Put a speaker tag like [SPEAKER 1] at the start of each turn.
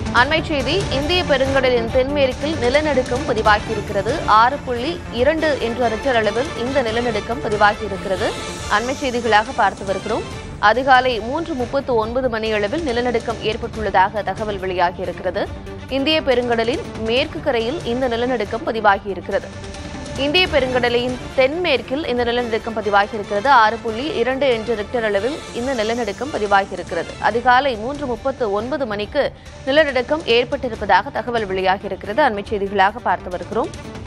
[SPEAKER 1] அண்மைச் செய்தி இந்திய பெருங்கடலின் தென்மேற்கில் நிலநடுக்கம் பதிவாகியிருக்கிறது ஆறு புள்ளி இரண்டு என்ற ரிக்டர் அளவில் இந்த நிலநடுக்கம் பதிவாகியிருக்கிறது அண்மைச் செய்திகளாக பார்த்து வருகிறோம் அதிகாலை மூன்று முப்பத்து ஒன்பது மணியளவில் நிலநடுக்கம் ஏற்பட்டுள்ளதாக தகவல் வெளியாகியிருக்கிறது இந்திய பெருங்கடலின் மேற்கு கரையில் இந்த நிலநடுக்கம் பதிவாகியிருக்கிறது இந்திய பெருங்கடலின் தென்மேற்கில் இந்த நிலநடுக்கம் பதிவாகியிருக்கிறது ஆறு புள்ளி இரண்டு என்ற ரிக்டர் அளவில் இந்த நிலநடுக்கம் பதிவாகியிருக்கிறது அதிகாலை மூன்று முப்பத்து ஒன்பது மணிக்கு நிலநடுக்கம் ஏற்பட்டிருப்பதாக தகவல் வெளியாகியிருக்கிறது அண்மைச் செய்திகளாக பார்த்து வருகிறோம்